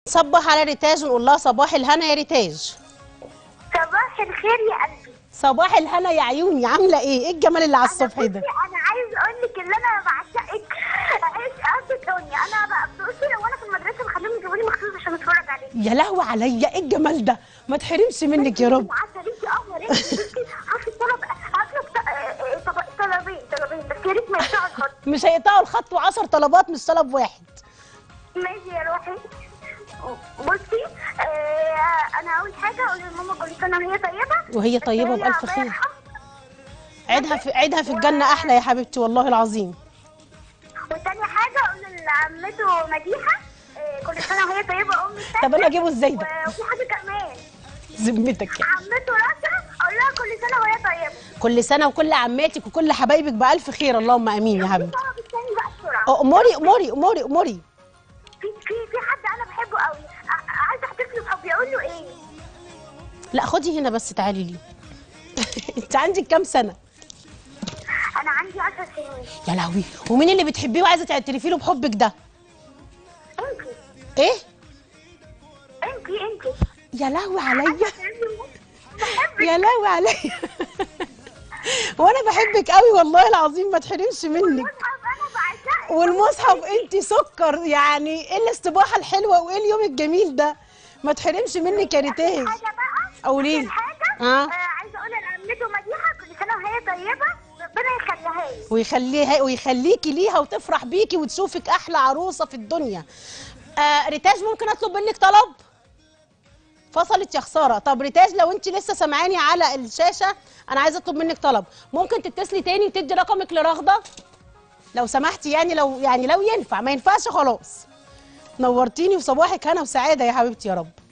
صبح على ريتاج ونقول لها صباح الهنا يا ريتاج صباح الخير يا قلبي صباح الهنا يا عيوني عامله ايه ايه الجمال اللي على الصبح ده بصي، انا عايز اقول لك ان انا بعشقك ايش قصدك دنيا انا بقى بصي لو انا في المدرسه بخليهم يجيبوا لي مخصوص عشان اتفرج عليك يا لهوي عليا ايه الجمال ده ما تحرمش منك يا رب عسل انت قمر انت بصي هاخد طلب هطلب ط- آه، آه، طب- طلبين طلبين بس يا ريت ما يقطعوا الخط مش هيقطعوا الخط و10 طلبات مش طلب واحد ماشي يا روحي بصي آه انا اول حاجه اقول لماما كل سنه وهي طيبه وهي طيبه هي بالف الله خير يرحمها. عيدها في عيدها في الجنه احلى يا حبيبتي والله العظيم وتاني حاجه اقول لعمته مديحه آه، كل سنه وهي طيبه امي الثانيه طب انا اجيبه ازاي ده وفي حاجه كمان ذمتك يعني عمته راسها اقول لها كل سنه وهي طيبه كل سنه وكل عماتك وكل حبايبك بالف خير اللهم امين يا حبيبتي الطلب الثاني بقى بسرعه اموري اموري اموري اموري في في في حد انا بحبه قوي ع- عايزه احتفل له بحبي اقول له ايه لا خدي هنا بس تعالي لي انت عندك كام سنه انا عندي 10 سنين يا لهوي ومين اللي بتحبيه وعايزه تعترفي له بحبك ده انتي ايه انتي انتي يا لهوي عليا بحبك يا لهوي عليا وانا بحبك قوي والله العظيم ما تحرمش منك المصحف انا بعشقه والمصحف انت سكر يعني ايه الاستباحه الحلوه وايه اليوم الجميل ده ما تحرمش منك يا ريتاج حاجه بقى قولي لي. آخر حاجه آه. آه، عايزه اقول لعمته مديحه كل سنه وهي طيبه ربنا يخليها لي ويخليها ويخليكي ليها وتفرح بيكي وتشوفك احلى عروسه في الدنيا آه ريتاج ممكن اطلب منك طلب فصلت يا خساره طب ريتاج لو انت لسه سامعاني على الشاشه انا عايزه اطلب منك طلب ممكن تتصلي تاني وتدي رقمك لرغده لو سمحتي يعني لو يعني لو ينفع ما ينفعش خلاص نورتيني وصباحك هنا وسعاده يا حبيبتي يا رب